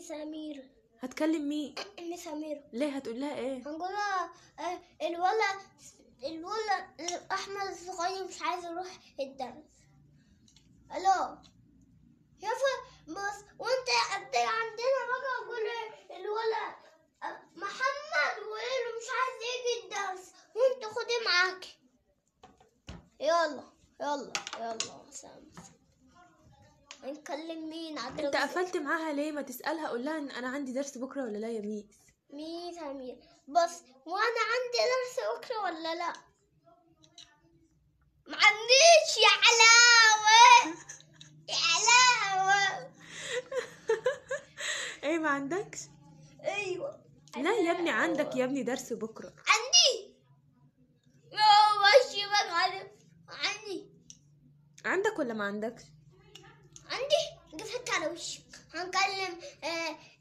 ميس أميرة هتكلم مين ميس أميرة ليه هتقول لها ايه هنقولها آه، الولد الولد الأحمر الصغير مش عايز يروح الدرس ألو شوفوا بص وانت انت عندنا بقى نقول الولد آه، محمد وقال مش عايز يجي الدرس وانت خدي معاك يلا يلا يلا سلام هنكلم مين عبد انت قفلت معاها ليه ما تسالها قول لها ان انا عندي درس بكره ولا لا يا ميس مين أمير بص وانا عندي درس بكره ولا لا ما عنديش يا علاوة يا علاوة ايه ما عندكش ايوه لا يا ابني عندك يا ابني درس بكره عندي ما ماشي بقى عارف عندي عندك ولا ما عندكش عندي قفلت على وشك هنكلم آه